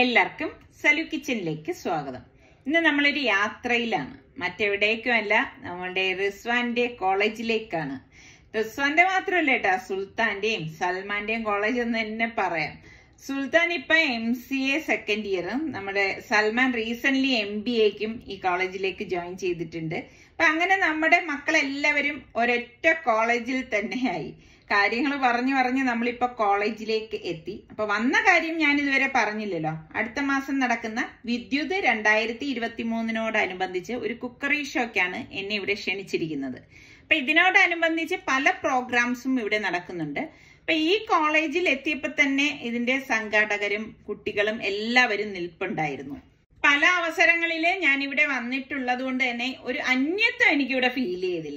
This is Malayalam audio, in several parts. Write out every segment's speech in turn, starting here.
എല്ലാവർക്കും സലു കിച്ചണിലേക്ക് സ്വാഗതം ഇന്ന് നമ്മളൊരു യാത്രയിലാണ് മറ്റെവിടേക്കും അല്ല നമ്മളുടെ റിസ്വാന്റെ കോളേജിലേക്കാണ് റിസ്വാന്റെ മാത്രമല്ല കേട്ടാ സുൽത്താന്റെയും സൽമാന്റെയും കോളേജ് എന്ന് തന്നെ പറയാം സുൽത്താൻ ഇപ്പൊ എം സി എ സെക്കൻഡ് ഇയറും നമ്മുടെ സൽമാൻ റീസെന്റ് എം ബി എക്കും ഈ കോളേജിലേക്ക് ജോയിൻ ചെയ്തിട്ടുണ്ട് അപ്പൊ അങ്ങനെ നമ്മുടെ മക്കളെല്ലാവരും ഒരൊറ്റ കോളേജിൽ തന്നെയായി കാര്യങ്ങൾ പറഞ്ഞു പറഞ്ഞ് നമ്മളിപ്പോ കോളേജിലേക്ക് എത്തി അപ്പൊ വന്ന കാര്യം ഞാൻ ഇതുവരെ പറഞ്ഞില്ലല്ലോ അടുത്ത മാസം നടക്കുന്ന വിദ്യുത് രണ്ടായിരത്തി ഇരുപത്തി മൂന്നിനോടനുബന്ധിച്ച് ഒരു കുക്കറി ഷോക്കാണ് എന്നെ ഇവിടെ ക്ഷണിച്ചിരിക്കുന്നത് അപ്പൊ ഇതിനോടനുബന്ധിച്ച് പല പ്രോഗ്രാംസും ഇവിടെ നടക്കുന്നുണ്ട് അപ്പൊ ഈ കോളേജിൽ എത്തിയപ്പോ തന്നെ ഇതിന്റെ സംഘാടകരും കുട്ടികളും എല്ലാവരും നിൽപ്പുണ്ടായിരുന്നു പല അവസരങ്ങളില് ഞാൻ ഇവിടെ വന്നിട്ടുള്ളത് കൊണ്ട് തന്നെ ഒരു അന്യത്വം എനിക്കിവിടെ ഫീൽ ചെയ്തില്ല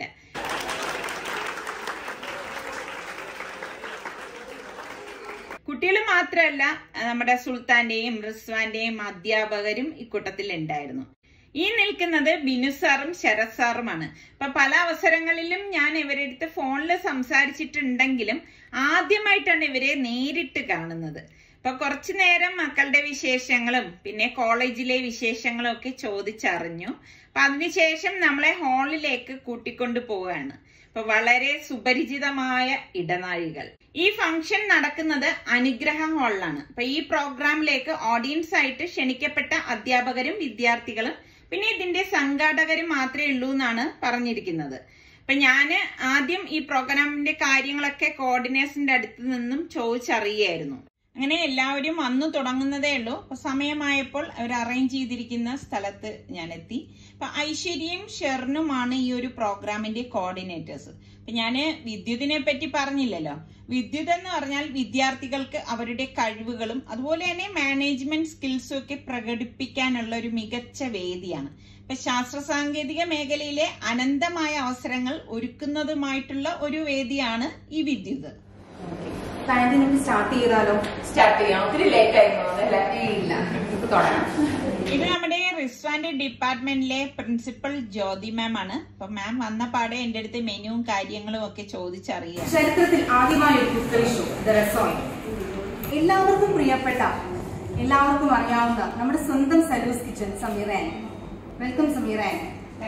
കുട്ടികൾ മാത്രമല്ല നമ്മുടെ സുൽത്താന്റെയും റിസ്വാന്റെയും അധ്യാപകരും ഇക്കൂട്ടത്തിൽ ഉണ്ടായിരുന്നു ഈ നിൽക്കുന്നത് ബിനു സാറും ശരത് സാറുമാണ് അപ്പൊ പല അവസരങ്ങളിലും ഞാൻ ഇവരുടെ അടുത്ത് ഫോണിൽ സംസാരിച്ചിട്ടുണ്ടെങ്കിലും ആദ്യമായിട്ടാണ് ഇവരെ നേരിട്ട് കാണുന്നത് അപ്പൊ കുറച്ചു നേരം മക്കളുടെ വിശേഷങ്ങളും പിന്നെ കോളേജിലെ വിശേഷങ്ങളും ഒക്കെ ചോദിച്ചറിഞ്ഞു അപ്പൊ അതിനുശേഷം നമ്മളെ ഹാളിലേക്ക് കൂട്ടിക്കൊണ്ടു പോവുകയാണ് അപ്പൊ വളരെ സുപരിചിതമായ ഇടനാഴികൾ ഈ ഫംഗ്ഷൻ നടക്കുന്നത് അനുഗ്രഹ ഹാളിലാണ് അപ്പൊ ഈ പ്രോഗ്രാമിലേക്ക് ഓഡിയൻസ് ആയിട്ട് ക്ഷണിക്കപ്പെട്ട അധ്യാപകരും വിദ്യാർത്ഥികളും പിന്നെ ഇതിന്റെ സംഘാടകരും മാത്രമേ ഉള്ളൂ എന്നാണ് പറഞ്ഞിരിക്കുന്നത് അപ്പൊ ഞാന് ആദ്യം ഈ പ്രോഗ്രാമിന്റെ കാര്യങ്ങളൊക്കെ കോർഡിനേഷന്റെ അടുത്ത് നിന്നും ചോദിച്ചറിയായിരുന്നു അങ്ങനെ എല്ലാവരും വന്നു തുടങ്ങുന്നതേ ഉള്ളൂ അപ്പൊ സമയമായപ്പോൾ അവർ അറേഞ്ച് ചെയ്തിരിക്കുന്ന സ്ഥലത്ത് ഞാൻ എത്തി അപ്പൊ ഐശ്വര്യയും ഷെറിനുമാണ് ഈ ഒരു പ്രോഗ്രാമിന്റെ കോർഡിനേറ്റേഴ്സ് അപ്പൊ ഞാന് വിദ്യുതിനെ പറ്റി പറഞ്ഞില്ലല്ലോ വിദ്യുത് എന്ന് പറഞ്ഞാൽ വിദ്യാർത്ഥികൾക്ക് അവരുടെ കഴിവുകളും അതുപോലെ തന്നെ മാനേജ്മെന്റ് സ്കിൽസും ഒക്കെ പ്രകടിപ്പിക്കാനുള്ള ഒരു മികച്ച വേദിയാണ് ഇപ്പൊ ശാസ്ത്ര സാങ്കേതിക മേഖലയിലെ അനന്തമായ അവസരങ്ങൾ ഒരുക്കുന്നതുമായിട്ടുള്ള ഒരു വേദിയാണ് ഈ വിദ്യുത് പ്ലാന്റ് നമുക്ക് സ്റ്റാർട്ട് ചെയ്താലോ സ്റ്റാർട്ട് ചെയ്യാം ഒത്തിരി ലേറ്റ് ആയി തോന്നുന്നല്ലേ ഏയ് ഇല്ല നമുക്ക് തുടങ്ങാം ഇത് നമ്മുടെ റിസ്വാന്റെ ഡിപ്പാർട്ട്മെന്റിലെ പ്രിൻസിപ്പൽ ജ്യോതി മാം ആണ് അപ്പൊ മാം വന്ന പാടെ എന്റെ അടുത്ത് മെനുവും കാര്യങ്ങളും ഒക്കെ ചോദിച്ചറിയാം ചരിത്രത്തിൽ ആദ്യമായ ഒരു കുക്കറി ഷോ ദ റെസോയിൻ എല്ലാവർക്കും പ്രിയപ്പെട്ട എല്ലാവർക്കും അറിയാവുന്ന നമ്മുടെ സ്വന്തം സലൂസ് കിച്ചൺ സമീറാൻ വെൽക്കം സമീറാൻ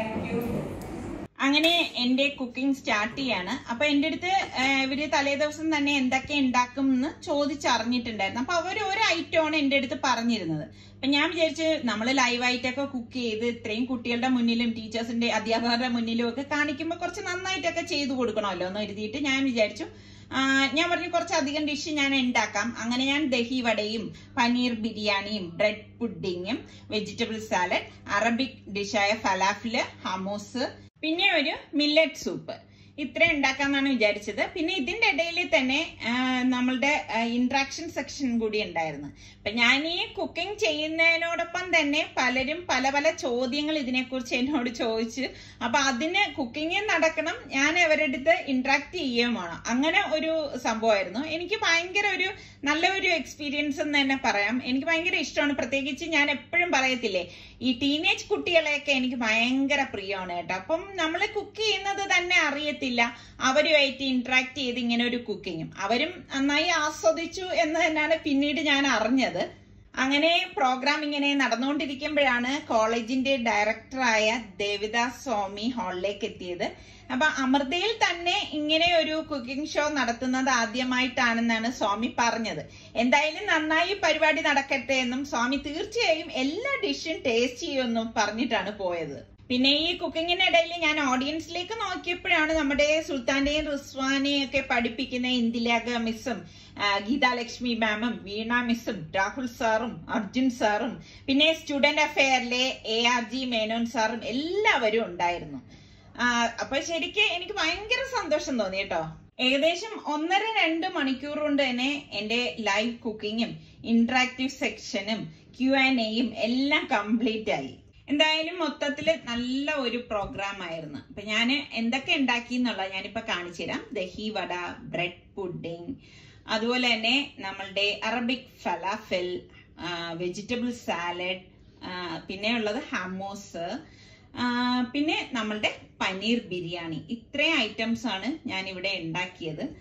അങ്ങനെ എന്റെ കുക്കിംഗ് സ്റ്റാർട്ട് ചെയ്യാണ് അപ്പൊ എന്റെ അടുത്ത് ഏഹ്, ഇവര് തലേ ദിവസം തന്നെ എന്തൊക്കെ ഉണ്ടാക്കും എന്ന് ചോദിച്ചറിഞ്ഞിട്ടുണ്ടായിരുന്നു അപ്പൊ അവർ ഒരു ഐറ്റമാണ് എന്റെ അടുത്ത് പറഞ്ഞിരുന്നത് അപ്പൊ ഞാൻ വിചാരിച്ച് നമ്മൾ ലൈവായിട്ടൊക്കെ കുക്ക് ചെയ്ത് ഇത്രയും കുട്ടികളുടെ മുന്നിലും ടീച്ചേഴ്സിന്റെ അധ്യാപകരുടെ മുന്നിലും ഒക്കെ കാണിക്കുമ്പോൾ കുറച്ച് നന്നായിട്ടൊക്കെ ചെയ്തു കൊടുക്കണമല്ലോ എന്ന് കരുതിയിട്ട് ഞാൻ വിചാരിച്ചു ആ, ഞാൻ പറഞ്ഞു കുറച്ചധികം ഡിഷ് ഞാൻ ഉണ്ടാക്കാം അങ്ങനെ ഞാൻ ദഹി വടയും പനീർ ബിരിയാണിയും ബ്രെഡ് പുഡിങ്ങും വെജിറ്റബിൾ സാലഡ് അറബിക് ഡിഷായ ഫലാഫില് ഹമോസ് പിന്നെ ഒരു മില്ലറ്റ് സൂപ്പ് ഇത്ര ഉണ്ടാക്കാന്നാണ് വിചാരിച്ചത് പിന്നെ ഇതിന്റെ ഇടയിൽ തന്നെ ആ, നമ്മളുടെ ഇന്ററാക്ഷൻ സെക്ഷൻ കൂടി ഉണ്ടായിരുന്നു അപ്പൊ ഞാൻ ഈ കുക്കിംഗ് ചെയ്യുന്നതിനോടൊപ്പം തന്നെ പലരും പല പല ചോദ്യങ്ങൾ ഇതിനെക്കുറിച്ച് എന്നോട് ചോദിച്ചു അപ്പൊ അതിന് കുക്കിംഗ് നടക്കണം ഞാൻ അവരുടെ അടുത്ത് ഇന്ററാക്ട് ചെയ്യുകയും വേണം അങ്ങനെ ഒരു സംഭവമായിരുന്നു എനിക്ക് ഭയങ്കര ഒരു നല്ല ഒരു എക്സ്പീരിയൻസ് എന്ന് തന്നെ പറയാം എനിക്ക് ഭയങ്കര ഇഷ്ടമാണ് പ്രത്യേകിച്ച് ഞാൻ എപ്പോഴും പറയത്തില്ലേ ഈ ടീനേജ് കുട്ടികളെയൊക്കെ എനിക്ക് ഭയങ്കര പ്രിയമാണ് കേട്ടോ അപ്പം നമ്മൾ കുക്ക് ചെയ്യുന്നത് തന്നെ അറിയത്തില്ല അവരുമായിട്ട് ഇന്ററാക്ട് ചെയ്ത് ഇങ്ങനെ ഒരു കുക്കിങ്ങും അവരും നന്നായി ആസ്വദിച്ചു എന്ന് തന്നെയാണ് പിന്നീട് ഞാൻ അറിഞ്ഞത് അങ്ങനെ പ്രോഗ്രാം ഇങ്ങനെ നടന്നുകൊണ്ടിരിക്കുമ്പോഴാണ് കോളേജിന്റെ ഡയറക്ടറായ ദേവിദാസ് സ്വാമി ഹാളിലേക്ക് എത്തിയത് അപ്പൊ അമൃതയിൽ തന്നെ ഇങ്ങനെ ഒരു കുക്കിംഗ് ഷോ നടത്തുന്നത് ആദ്യമായിട്ടാണെന്നാണ് സ്വാമി പറഞ്ഞത് എന്തായാലും നന്നായി പരിപാടി നടക്കട്ടെ എന്നും സ്വാമി തീർച്ചയായും എല്ലാ ഡിഷും ടേസ്റ്റ് ചെയ്യുമെന്നും പറഞ്ഞിട്ടാണ് പോയത് പിന്നെ ഈ കുക്കിങ്ങിനിടയിൽ ഞാൻ ഓഡിയൻസിലേക്ക് നോക്കിയപ്പോഴാണ് നമ്മുടെ സുൽത്താന്റെയും റിസ്വാനെയും ഒക്കെ പഠിപ്പിക്കുന്ന ഇന്ദിലാഗ മിസ്സും ആ, ഗീതാലക്ഷ്മി മാമും വീണ മിസ്സും രാഹുൽ സാറും അർജുൻ സാറും പിന്നെ സ്റ്റുഡന്റ് അഫെയറിലെ എ ആർ ജി മേനോൻ സാറും എല്ലാവരും ഉണ്ടായിരുന്നു ആ, അപ്പൊ ശരിക്ക് എനിക്ക് ഭയങ്കര സന്തോഷം തോന്നി കേട്ടോ ഏകദേശം ഒന്നര രണ്ട് മണിക്കൂർ കൊണ്ട് തന്നെ എന്റെ ലൈവ് കുക്കിങ്ങും ഇന്ററാക്റ്റീവ് സെക്ഷനും ക്യു ആൻഡ് എയും എല്ലാം കംപ്ലീറ്റ് ആയി എന്തായാലും മൊത്തത്തില് നല്ല ഒരു പ്രോഗ്രാം ആയിരുന്നു അപ്പൊ ഞാൻ എന്തൊക്കെ ഉണ്ടാക്കി എന്നുള്ളത് ഞാനിപ്പോ കാണിച്ചു തരാം ദഹി വട ബ്രെഡ് പുഡിംഗ് അതുപോലെ തന്നെ നമ്മളുടെ അറബിക് ഫലാഫൽ വെജിറ്റബിൾ സാലഡ് പിന്നെ ഉള്ളത് ഹമോസ് ആ, പിന്നെ നമ്മളുടെ പനീർ ബിരിയാണി ഇത്രയും ഐറ്റംസ് ആണ് ഞാൻ ഇവിടെ ഉണ്ടാക്കിയത്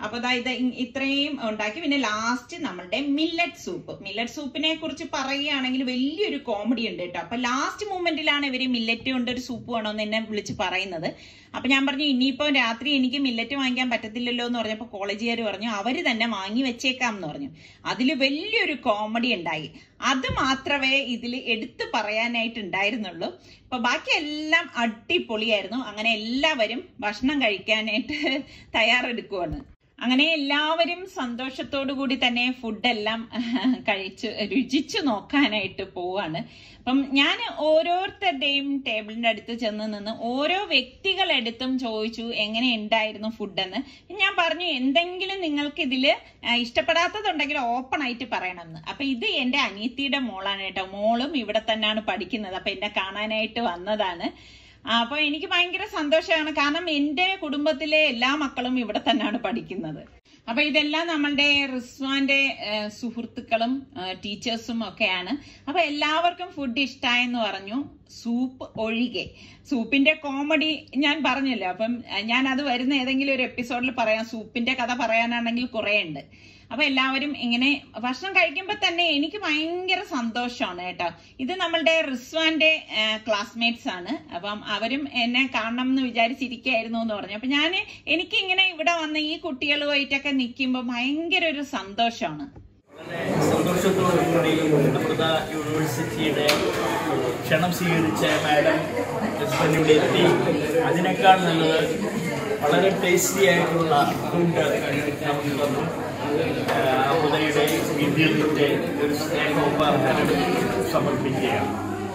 അപ്പൊ ദാ ഇത് ഇ- ഇത്രയും ഉണ്ടാക്കി പിന്നെ ലാസ്റ്റ് നമ്മളുടെ മില്ലറ്റ് സൂപ്പ് മില്ലറ്റ് സൂപ്പിനെ കുറിച്ച് പറയുകയാണെങ്കിൽ വലിയൊരു കോമഡി ഉണ്ട് കേട്ടോ അപ്പൊ ലാസ്റ്റ് മൂമെന്റിലാണ് ഇവര് മില്ലറ്റ് കൊണ്ട് ഒരു സൂപ്പ് വേണമെന്ന് എന്നെ വിളിച്ച് പറയുന്നത് അപ്പൊ ഞാൻ പറഞ്ഞു ഇനിയിപ്പോ രാത്രി എനിക്ക് മില്ലറ്റ് വാങ്ങിക്കാൻ പറ്റത്തില്ലല്ലോ എന്ന് പറഞ്ഞപ്പോ കോളേജുകാർ പറഞ്ഞു അവര് തന്നെ വാങ്ങി വെച്ചേക്കാം എന്ന് പറഞ്ഞു അതിൽ വലിയൊരു കോമഡി ഉണ്ടായി അത് മാത്രമേ ഇതിൽ എടുത്തു പറയാനായിട്ട് ഉണ്ടായിരുന്നുള്ളൂ അപ്പൊ ബാക്കി എല്ലാം അടിപൊളിയായിരുന്നു അങ്ങനെ എല്ലാവരും ഭക്ഷണം കഴിക്കാനായിട്ട് തയ്യാറെടുക്കുവാണ് അങ്ങനെ എല്ലാവരും സന്തോഷത്തോടു കൂടി തന്നെ ഫുഡെല്ലാം കഴിച്ച് രുചിച്ചു നോക്കാനായിട്ട് പോവാണ് അപ്പം ഞാൻ ഓരോരുത്തരുടെയും ടേബിളിന്റെ അടുത്ത് ചെന്ന് നിന്ന് ഓരോ വ്യക്തികളെടുത്തും ചോദിച്ചു എങ്ങനെ ഉണ്ടായിരുന്നു ഫുഡെന്ന് ഞാൻ പറഞ്ഞു എന്തെങ്കിലും നിങ്ങൾക്ക് ഇതില് ആ, ഇഷ്ടപ്പെടാത്തതുണ്ടെങ്കിൽ ഓപ്പൺ ആയിട്ട് പറയണമെന്ന് അപ്പൊ ഇത് എന്റെ അനിയത്തിയുടെ മോളാണ് കേട്ടോ മോളും ഇവിടെ തന്നെയാണ് പഠിക്കുന്നത് അപ്പൊ എന്നെ കാണാനായിട്ട് വന്നതാണ് ആ, അപ്പൊ എനിക്ക് ഭയങ്കര സന്തോഷമാണ് കാരണം എന്റെ കുടുംബത്തിലെ എല്ലാ മക്കളും ഇവിടെ തന്നെയാണ് പഠിക്കുന്നത് അപ്പൊ ഇതെല്ലാം നമ്മളുടെ റിസ്വാന്റെ ഏഹ്, സുഹൃത്തുക്കളും ഏഹ്, ടീച്ചേഴ്സും ഒക്കെയാണ് അപ്പൊ എല്ലാവർക്കും ഫുഡ് ഇഷ്ടമായെന്ന് പറഞ്ഞു സൂപ്പ് ഒഴികെ സൂപ്പിന്റെ കോമഡി ഞാൻ പറഞ്ഞല്ലോ അപ്പം ഏഹ്, ഞാൻ അത് വരുന്ന ഏതെങ്കിലും ഒരു എപ്പിസോഡിൽ പറയാം സൂപ്പിന്റെ കഥ പറയാനാണെങ്കിൽ കുറെ ഉണ്ട് അപ്പൊ എല്ലാവരും ഇങ്ങനെ ഭക്ഷണം കഴിക്കുമ്പോൾ തന്നെ എനിക്ക് ഭയങ്കര സന്തോഷമാണ് കേട്ടോ ഇത് നമ്മളുടെ റിസ്വാന്റെ ക്ലാസ്മേറ്റ്സ് ആണ് അപ്പം അവരും എന്നെ കാണണം എന്ന് വിചാരിച്ചിരിക്കുകയായിരുന്നു എന്ന് പറഞ്ഞു അപ്പൊ ഞാൻ എനിക്ക് ഇങ്ങനെ ഇവിടെ വന്ന് ഈ കുട്ടികളുമായിട്ടൊക്കെ നിൽക്കുമ്പോൾ ഭയങ്കര ഒരു സന്തോഷമാണ് സന്തോഷത്തോടു കൂടി അമൃത യൂണിവേഴ്സിറ്റിയുടെ ക്ഷണം സ്വീകരിച്ച മാഡം ഹസ്ബൻഡ് ഇവിടെ എത്തി അതിനേക്കാൾ നല്ലത് വളരെ ടേസ്റ്റി ആയിട്ടുള്ള ഫുഡ് നമുക്ക് തന്നു ആ, അമൃതയുടെ വിദ്യയുടെ ഒരു സ്നേഹോപഹാരം സമർപ്പിക്കുകയാണ്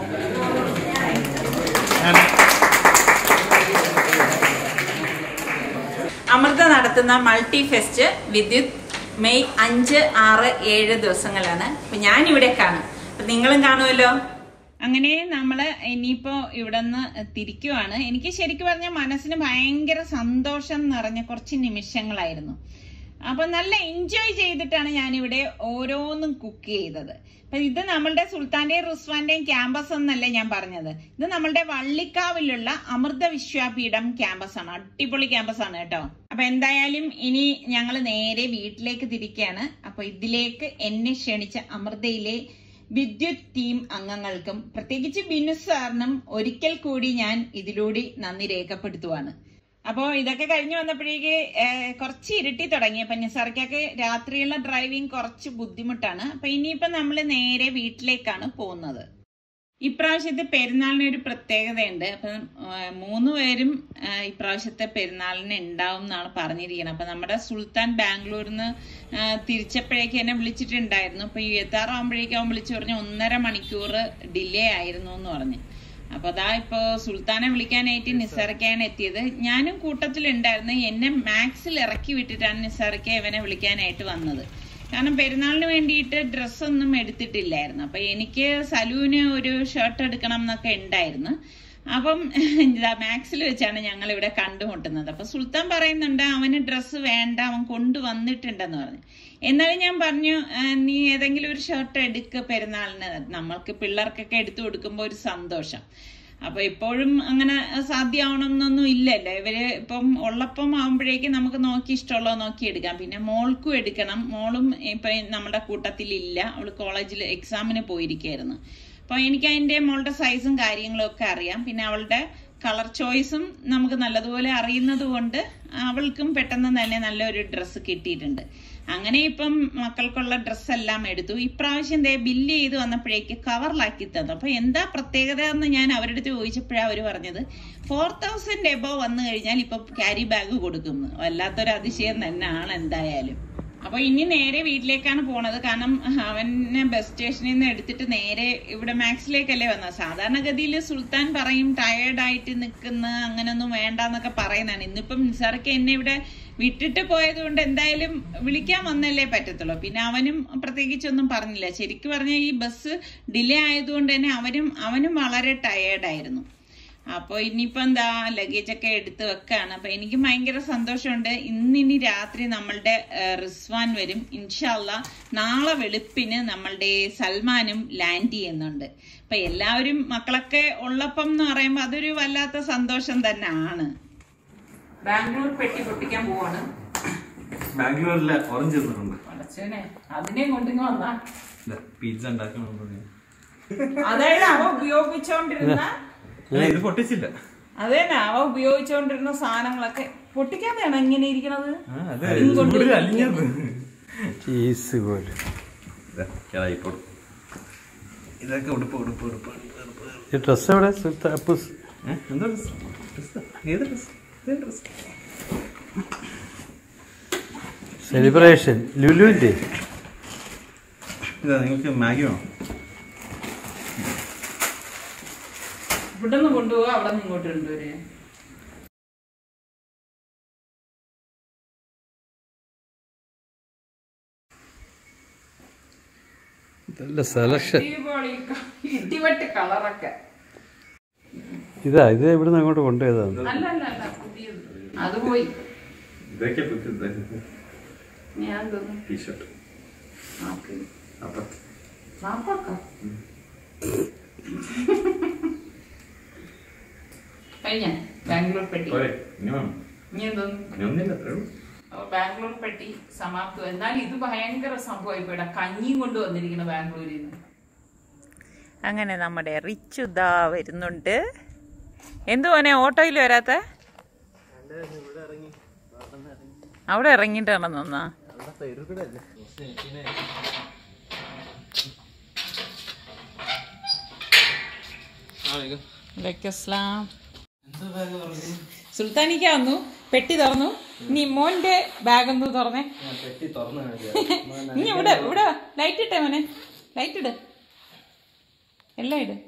ഞാൻ അമൃത നടത്തുന്ന മൾട്ടി ഫെസ്റ്റ് വിദ്യുത് മെയ് അഞ്ച് ആറ് ഏഴ് ദിവസങ്ങളാണ് അപ്പൊ ഞാൻ ഇവിടെ കാണും അപ്പൊ നിങ്ങളും കാണുമല്ലോ അങ്ങനെ നമ്മള് ഇനിയിപ്പോ ഇവിടെ നിന്ന് തിരിക്കുവാണ് എനിക്ക് ശരിക്കും പറഞ്ഞ മനസ്സിന് ഭയങ്കര സന്തോഷം നിറഞ്ഞ കുറച്ച് നിമിഷങ്ങളായിരുന്നു അപ്പൊ നല്ല എൻജോയ് ചെയ്തിട്ടാണ് ഞാനിവിടെ ഓരോന്നും കുക്ക് ചെയ്തത് അപ്പൊ ഇത് നമ്മളുടെ സുൽത്താന്റെയും റിസ്വാന്റെയും ക്യാമ്പസ് എന്നല്ലേ ഞാൻ പറഞ്ഞത് ഇത് നമ്മളുടെ വള്ളിക്കാവിലുള്ള അമൃത വിശ്വാപീഠം ക്യാമ്പസ് ആണ് അടിപൊളി ക്യാമ്പസ് ആണ് കേട്ടോ അപ്പൊ എന്തായാലും ഇനി ഞങ്ങൾ നേരെ വീട്ടിലേക്ക് തിരിക്കുകയാണ് അപ്പൊ ഇതിലേക്ക് എന്നെ ക്ഷണിച്ച അമൃതയിലെ വിദ്യുത് ടീം അംഗങ്ങൾക്കും പ്രത്യേകിച്ച് ബിനു സാറിനും ഒരിക്കൽ കൂടി ഞാൻ ഇതിലൂടെ നന്ദി രേഖപ്പെടുത്തുവാണ് അപ്പോ ഇതൊക്കെ കഴിഞ്ഞു വന്നപ്പോഴേക്ക് ഏഹ്, കുറച്ച് ഇരുട്ടി തുടങ്ങി അപ്പൊ നിസാർക്കൊക്കെ രാത്രിയുള്ള ഡ്രൈവിംഗ് കുറച്ച് ബുദ്ധിമുട്ടാണ് അപ്പൊ ഇനിയിപ്പോ നമ്മൾ നേരെ വീട്ടിലേക്കാണ് പോകുന്നത് ഇപ്രാവശ്യത്തെ പെരുന്നാളിന് ഒരു പ്രത്യേകതയുണ്ട് അപ്പം ഏഹ്, മൂന്ന് പേരും ഏഹ്, ഇപ്രാവശ്യത്തെ പെരുന്നാളിന് ഉണ്ടാവും എന്നാണ് പറഞ്ഞിരിക്കുന്നത് അപ്പൊ നമ്മുടെ സുൽത്താൻ ബാംഗ്ലൂരിൽ നിന്ന് തിരിച്ചപ്പോഴേക്ക് എന്നെ വിളിച്ചിട്ടുണ്ടായിരുന്നു അപ്പൊ ഈ എത്താറാകുമ്പോഴേക്കും അവൻ വിളിച്ചു പറഞ്ഞു ഒന്നര മണിക്കൂർ ഡിലേ ആയിരുന്നു എന്ന് പറഞ്ഞു അപ്പൊ അതാ ഇപ്പോ സുൽത്താനെ വിളിക്കാനായിട്ട് നിസാറിക്കാണ് എത്തിയത് ഞാനും കൂട്ടത്തിലുണ്ടായിരുന്നു എന്നെ മാക്സിൽ ഇറക്കി വിട്ടിട്ടാണ് നിസാറിക്ക ഇവനെ വിളിക്കാനായിട്ട് വന്നത് കാരണം പെരുന്നാളിന് വേണ്ടിയിട്ട് ഡ്രസ്സൊന്നും എടുത്തിട്ടില്ലായിരുന്നു അപ്പൊ എനിക്ക് സലൂന് ഒരു ഷർട്ട് എടുക്കണം എന്നൊക്കെ ഉണ്ടായിരുന്നു അപ്പം ഇതാ മാക്സിൽ വെച്ചാണ് ഞങ്ങൾ ഇവിടെ കണ്ടുമുട്ടുന്നത് അപ്പൊ സുൽത്താൻ പറയുന്നുണ്ട് അവന് ഡ്രസ്സ് വേണ്ട അവൻ കൊണ്ടുവന്നിട്ടുണ്ടെന്ന് പറഞ്ഞു എന്നാലും ഞാൻ പറഞ്ഞു "ആ, നീ ഏതെങ്കിലും ഒരു ഷർട്ട് എടുക്ക് പെരുന്നാളിന് നമ്മൾക്ക് പിള്ളേർക്കൊക്കെ എടുത്തു കൊടുക്കുമ്പോൾ ഒരു സന്തോഷം അപ്പൊ ഇപ്പോഴും അങ്ങനെ സാധ്യമാവണം എന്നൊന്നും ഇല്ലല്ലോ ഇവര് ഇപ്പം ഉള്ളപ്പം ആവുമ്പോഴേക്കും നമുക്ക് നോക്കി ഇഷ്ടമുള്ളത് നോക്കി എടുക്കാം പിന്നെ മോൾക്കും എടുക്കണം മോളും ഇപ്പൊ നമ്മുടെ കൂട്ടത്തിലില്ല അവള് കോളേജിൽ എക്സാമിന് പോയിരിക്കായിരുന്നു അപ്പൊ എനിക്ക് അതിന്റെ മോളുടെ സൈസും കാര്യങ്ങളും ഒക്കെ അറിയാം പിന്നെ അവളുടെ കളർ ചോയ്സും നമുക്ക് നല്ലതുപോലെ അറിയുന്നത് കൊണ്ട് അവൾക്കും പെട്ടെന്ന് തന്നെ നല്ലൊരു ഡ്രസ്സ് കിട്ടിയിട്ടുണ്ട് അങ്ങനെ ഇപ്പം മക്കൾക്കുള്ള ഡ്രസ്സ് എല്ലാം എടുത്തു ഇപ്രാവശ്യം ദേ ബില്ല് ചെയ്ത് വന്നപ്പോഴേക്ക് കവറിലാക്കി തന്നു അപ്പൊ എന്താ പ്രത്യേകത എന്ന് ഞാൻ അവരുടെ അടുത്ത് ചോദിച്ചപ്പോഴാണ് അവർ പറഞ്ഞത് ഫോർ തൗസൻഡ് എബോ വന്നു കഴിഞ്ഞാൽ ഇപ്പൊ ക്യാരി ബാഗ് കൊടുക്കുന്നു വല്ലാത്തൊരു അതിശയം തന്നെയാണ് എന്തായാലും അപ്പൊ ഇനി നേരെ വീട്ടിലേക്കാണ് പോണത് കാരണം അവനെ ബസ് സ്റ്റേഷനിൽ നിന്ന് എടുത്തിട്ട് നേരെ ഇവിടെ മാക്സിലേക്കല്ലേ വന്നത് സാധാരണഗതിയിൽ സുൽത്താൻ പറയും ടയേർഡ് ആയിട്ട് നിൽക്കുന്ന അങ്ങനൊന്നും വേണ്ടെന്നൊക്കെ പറയുന്നതാണ് ഇന്നിപ്പം നിസാർക്ക് എന്നെ ഇവിടെ വിട്ടിട്ട് പോയത് കൊണ്ട് എന്തായാലും വിളിക്കാൻ വന്നല്ലേ പറ്റത്തുള്ളൂ പിന്നെ അവനും പ്രത്യേകിച്ചൊന്നും പറഞ്ഞില്ല ശരിക്കും പറഞ്ഞാൽ ഈ ബസ് ഡിലേ ആയതുകൊണ്ട് തന്നെ അവനും അവനും വളരെ ടയേർഡായിരുന്നു അപ്പോൾ ഇനിയിപ്പോൾ എന്താ ലഗേജ് ഒക്കെ എടുത്ത് വെക്കാണ് അപ്പൊ എനിക്ക് ഭയങ്കര സന്തോഷമുണ്ട് ഇന്നിനി രാത്രി നമ്മളുടെ ഏഹ്, റിസ്വാൻ വരും ഇൻഷാല്ല നാളെ വെളുപ്പിന് നമ്മളുടെ സൽമാനും ലാൻഡ് ചെയ്യുന്നുണ്ട് അപ്പൊ എല്ലാവരും മക്കളൊക്കെ ഉള്ളപ്പം എന്ന് പറയുമ്പോൾ അതൊരു വല്ലാത്ത സന്തോഷം തന്നെയാണ് ബാംഗ്ലൂർ പെട്ടി പൊട്ടിക്കാൻ പോവാണ് ബാംഗ്ലൂരിലെ ഓറഞ്ച് തിന്നിട്ടുണ്ട് അടച്ചനെ അതിനെയും കൊണ്ടിങ്ങ് വന്നാ പിസ്സ ഉണ്ടാക്കണം അതായത് അവ ഉപയോഗിച്ചോണ്ടിരുന്ന ഇത് പൊട്ടിച്ചില്ല അതന്നെ അവ ഉപയോഗിച്ചോണ്ടിരുന്ന സാധനങ്ങളൊക്കെ പൊട്ടിക്കാതെയാണ് ഇങ്ങനെ ഇരിക്കണത് ആ, അതെ ചൂടിൽ അലിഞ്ഞത് ചീസ് പോലെ ഇപ്പോൾ ഇതൊക്കെ ഉടുപ്പ് ഉടുപ്പ് ഉടുപ്പ് ഉടുപ്പ്, ഉടുപ്പ് ഈ ഡ്രസ് എവിടെ സുൽത്താ- അപ്പൂസ് ഏ? എന്താ ഡ്രസ് ഡ്രസ്സാ? ഏത് ഡ്രസ് ഏത് ഡ്രസ് സെലിബ്രേഷൻ ലുലുവിന്റെ ഇതാ നിങ്ങൾക്ക് മാഗി വേണോ ഇവിടെ നിന്ന് കൊണ്ടുപോകുക അവിടെ നിന്ന് ഇങ്ങോട്ട് കൊണ്ടുവരിക നല്ല സെലക്ഷൻ അടിപൊളി ക- ഇടിവെട്ട് കളറൊക്കെ ഇതാ ഇത് ഇവിടുന്ന് അങ്ങോട്ട് കൊണ്ടുപോയതാണ് അല്ല അല്ല അല്ല പുതിയത് അത് പോയി ഇതൊക്കെ പുതിയത് ഞാൻ തോന്നുന്നു ടീഷർട്ട് ആക്ക്. അപ്പം നാപ്പാക്ക. കഴിഞ്ഞ ബാംഗ്ലൂർ പെട്ടി പോരെ ഇനി വേണം ഇനി എന്തോന്നു ഇനി ഒന്നില്ല അത്രേ ഉള്ളൂ അപ്പൊ ബാംഗ്ലൂർ പെട്ടി സമാപ്തം എന്നാൽ ഇത് ഭയങ്കര സംഭവം ഇപ്പൊ ഇവിടെ കഞ്ഞിയും കൊണ്ട് വന്നിരിക്കുന്നു ബാംഗ്ലൂരിൽ നിന്ന് അങ്ങനെ നമ്മുടെ റിച്ചു ദാ വരുന്നുണ്ട് എന്തു മോനെ ഓട്ടോയിൽ വരാത്ത അവിടെ ഇറങ്ങിയിട്ടാണെന്ന് തോന്നാ വലൈക്കസ്ലാം. സുൽത്താനിക്ക വന്നു പെട്ടി തുറന്നു നീ മോന്റെ ബാഗ് ഒന്ന് തുറന്നേ നീ ഇവിടെ ഇവിടെ ലൈറ്റ് ഇട്ടേ മോനെ ലൈറ്റ് ഇട് എല്ലാം ഇട്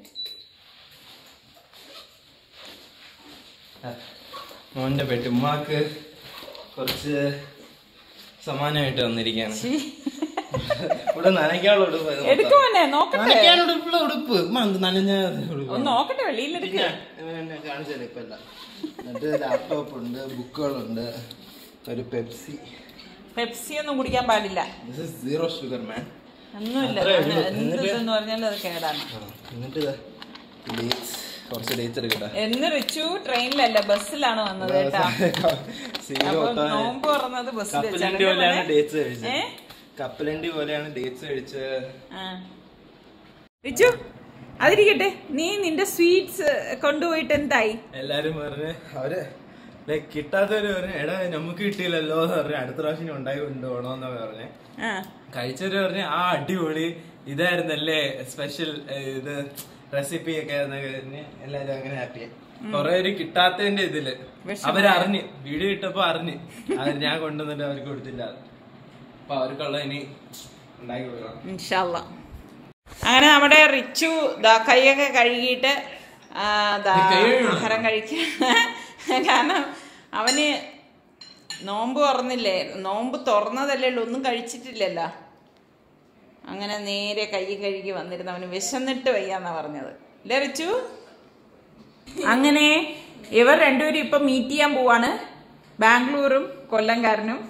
മോന്റെ പെട്ടി ഉമ്മാക്ക് കുറച്ച് സമാനമായിട്ട് വന്നിരിക്കുകയാണ് ശ്ശീ. ഇവിടെ നനയ്ക്കാനുള്ള ഉടുപ്പ് എടുക്ക് മോനെ നോക്കട്ടെ നനയ്ക്കാനുള്ള ഉടുപ്പുള്ള ഉടുപ്പ് ഉമ്മ എന്ത് നനഞ്ഞ ഉടുപ്പ് ഒന്ന് നോക്കട്ടെ വെളിയിലെടുക്ക എന്നെ കാണിച്ചത് ഇപ്പൊ എല്ലാം എന്നിട്ട് ലാപ്ടോപ്പ് ഉണ്ട് ബുക്കുകളുണ്ട് ഒരു പെപ്സി പെപ്സി ഒന്നും കുടിക്കാൻ പാടില്ല this is zero sugar man ഒന്നുമില്ല അത്രേ ഉള്ളൂ. എന്ത് എന്നിട്ട്? ഇതെന്ന് പറഞ്ഞാൽ അത് കേടാണ് എന്നിട്ട് ഡേറ്റ്സ് കുറച്ച് ഡേറ്റ്സ് എടുക്കട്ടെ എന്ന് റിച്ചു ട്രെയിനിലല്ല ബസ്സിലാണ് വന്നത് കേട്ടാ സീറോ അപ്പൊ നോമ്പ് തുറന്നത് ബസ്സിൽ കപ്പലണ്ടി പോലെയാണ് ഡേറ്റ്സ് കഴിച്ചത് ഏ? കപ്പലണ്ടി പോലെയാണ് ഡേറ്റ്സ് കഴിച്ചത് ആ. റിച്ചു അതിരിക്കട്ടെ നീ നിന്റെ സ്വീറ്റ്സ് കൊണ്ടുപോയിട്ട് എന്തായി എല്ലാരും പറഞ്ഞ് അവര് ലൈക് കിട്ടാത്തവര് പറഞ്ഞു എടാ നമുക്ക് കിട്ടിയില്ലല്ലോ എന്ന് പറഞ്ഞു അടുത്ത പ്രാവശ്യം ഉണ്ടായി കൊണ്ടുപോകണോന്നാ പറഞ്ഞേ ആ കഴിച്ചവര് പറഞ്ഞ് ആ അടിപൊളി ഇതായിരുന്നല്ലേ സ്പെഷ്യൽ ഇത് റെസിപ്പി ഒക്കെ ആയിരുന്നൊക്കെ പറഞ്ഞ് എല്ലാരും അങ്ങനെ ഹാപ്പി കൊറേ പേര് കിട്ടാത്തതിന്റെ ഇതില് അവരറിഞ്ഞ് വീഡിയോ ഇട്ടപ്പോ അറിഞ്ഞ് അത് ഞാൻ കൊണ്ടുവന്നിട്ട് അവർക്ക് കൊടുത്തില്ല അപ്പൊ അവർക്കുള്ള ഇനി ഉണ്ടാക്കി കൊടുക്കണം ഇൻഷാല്ല അങ്ങനെ നമ്മുടെ റിച്ചു ദാ കൈയൊക്കെ കഴുകിയിട്ട് ആ, ദാ ആഹാരം കഴിക്കുക കാരണം അവന് നോമ്പ് തുറന്നില്ലേ നോമ്പ് തുറന്നതല്ലേ ഉള്ളൂ ഒന്നും കഴിച്ചിട്ടില്ലല്ലോ അങ്ങനെ നേരെ കൈ കഴുകി വന്നിരുന്നു അവന് വിശന്നിട്ട് വയ്യാന്നാ പറഞ്ഞത് അല്ലേ റിച്ചു അങ്ങനെ ഇവർ രണ്ടുപേരും ഇപ്പൊ മീറ്റ് ചെയ്യാൻ പോവാണ് ബാംഗ്ലൂരും കൊല്ലംകാരനും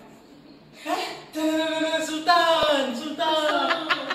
സുൽത്താൻ സുൽത്താൻ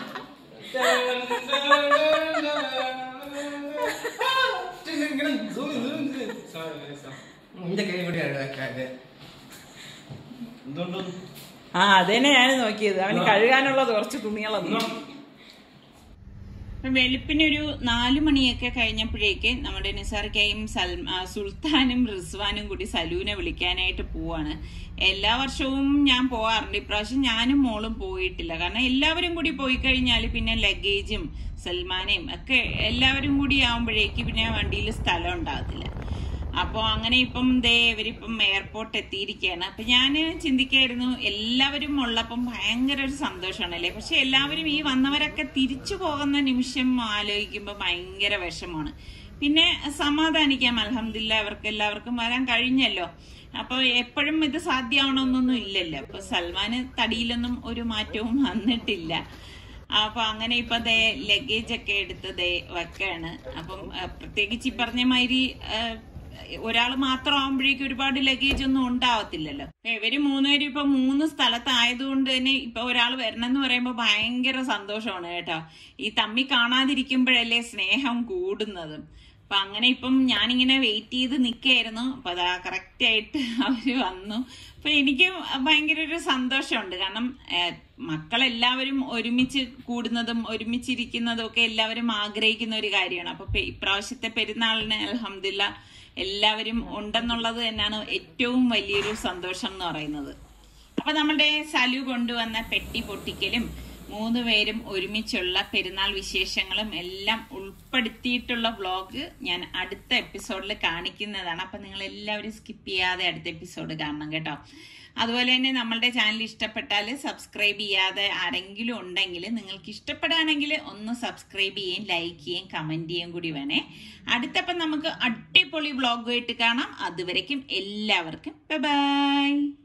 നിന്റെ കൈ കൂടി അഴുവാക്കാതെ എന്തുകൊണ്ടൊന്നും ആ അതന്നെ ഞാൻ നോക്കിയത് അവന് കഴുകാനുള്ളത് കുറച്ച് തുണികളൊന്നും വെളുപ്പിനൊരു നാലു മണിയൊക്കെ കഴിഞ്ഞപ്പോഴേക്ക് നമ്മുടെ നിസാർക്കയും സൽമാ സുൽത്താനും റിസ്വാനും കൂടി സലൂനെ വിളിക്കാനായിട്ട് പോവാണ് എല്ലാ വർഷവും ഞാൻ പോവാറുണ്ട് ഇപ്രാവശ്യം ഞാനും മോളും പോയിട്ടില്ല കാരണം എല്ലാവരും കൂടി പോയി കഴിഞ്ഞാൽ പിന്നെ ലഗേജും സൽമാനെയും ഒക്കെ എല്ലാവരും കൂടി ആവുമ്പോഴേക്ക് പിന്നെ വണ്ടിയിൽ സ്ഥലം ഉണ്ടാകത്തില്ല അപ്പോൾ അങ്ങനെ ഇപ്പം ദേ ഇവരിപ്പം എയർപോർട്ട് എത്തിയിരിക്കുകയാണ് അപ്പം ഞാൻ ചിന്തിക്കായിരുന്നു എല്ലാവരും ഉള്ളപ്പം ഭയങ്കര ഒരു സന്തോഷമാണല്ലേ പക്ഷെ എല്ലാവരും ഈ വന്നവരൊക്കെ തിരിച്ചു പോകുന്ന നിമിഷം ആലോചിക്കുമ്പോൾ ഭയങ്കര വിഷമമാണ് പിന്നെ സമാധാനിക്കാം അലഹമില്ല അവർക്ക് എല്ലാവർക്കും വരാൻ കഴിഞ്ഞല്ലോ അപ്പോൾ എപ്പോഴും ഇത് സാധ്യമാവണമെന്നൊന്നും ഇല്ലല്ലോ അപ്പൊ സൽമാന് തടിയിലൊന്നും ഒരു മാറ്റവും വന്നിട്ടില്ല അപ്പൊ അങ്ങനെ ഇപ്പൊ ദേ ലഗേജ് ഒക്കെ എടുത്ത് ദേ വെക്കാണ് അപ്പം ആ, പ്രത്യേകിച്ച് ഈ പറഞ്ഞ മാതിരി ഒരാൾ മാത്രം ആവുമ്പോഴേക്കും ഒരുപാട് ലഗേജ് ഒന്നും ഉണ്ടാവത്തില്ലല്ലോ അപ്പൊ ഇവര് മൂന്നുപേരും ഇപ്പൊ മൂന്ന് സ്ഥലത്തായതുകൊണ്ട് തന്നെ ഇപ്പൊ ഒരാൾ വരണം എന്ന് പറയുമ്പോൾ ഭയങ്കര സന്തോഷമാണ് കേട്ടോ ഈ തമ്മി കാണാതിരിക്കുമ്പോഴല്ലേ സ്നേഹം കൂടുന്നത് അപ്പൊ അങ്ങനെ ഇപ്പം ഞാനിങ്ങനെ വെയിറ്റ് ചെയ്ത് നിൽക്കായിരുന്നു അപ്പൊ അതാ കറക്റ്റ് ആയിട്ട് അവര് വന്നു അപ്പൊ എനിക്ക് ഭയങ്കര ഒരു സന്തോഷമുണ്ട് കാരണം ഏഹ്, മക്കളെല്ലാവരും ഒരുമിച്ച് കൂടുന്നതും ഒരുമിച്ചിരിക്കുന്നതും ഒക്കെ എല്ലാവരും ആഗ്രഹിക്കുന്ന ഒരു കാര്യമാണ് അപ്പൊ പെ- ഇപ്രാവശ്യത്തെ പെരുന്നാളിന് അലഹമില്ല എല്ലാവരും ഉണ്ടെന്നുള്ളത് തന്നെയാണ് ഏറ്റവും വലിയൊരു സന്തോഷം എന്ന് പറയുന്നത് അപ്പൊ നമ്മുടെ സലു കൊണ്ടുവന്ന പെട്ടി പൊട്ടിക്കലും മൂന്ന് പേരും ഒരുമിച്ചുള്ള പെരുന്നാൾ വിശേഷങ്ങളും എല്ലാം ഉൾപ്പെടുത്തിയിട്ടുള്ള വ്ളോഗ് ഞാൻ അടുത്ത എപ്പിസോഡിൽ കാണിക്കുന്നതാണ് അപ്പൊ നിങ്ങൾ എല്ലാവരും സ്കിപ്പ് ചെയ്യാതെ അടുത്ത എപ്പിസോഡ് കാണണം കേട്ടോ അതുപോലെ തന്നെ നമ്മളുടെ ചാനൽ ഇഷ്ടപ്പെട്ടാൽ സബ്സ്ക്രൈബ് ചെയ്യാതെ ആരെങ്കിലും ഉണ്ടെങ്കിൽ നിങ്ങൾക്ക് ഇഷ്ടപ്പെടുകയാണെങ്കിൽ ഒന്ന് സബ്സ്ക്രൈബ് ചെയ്യുകയും ലൈക്ക് ചെയ്യുകയും കമന്റ് ചെയ്യുകയും കൂടി വേണേ അടുത്തപ്പം നമുക്ക് അടിപൊളി വ്ളോഗുമായിട്ട് കാണാം അതുവരയ്ക്കും എല്ലാവർക്കും ബൈ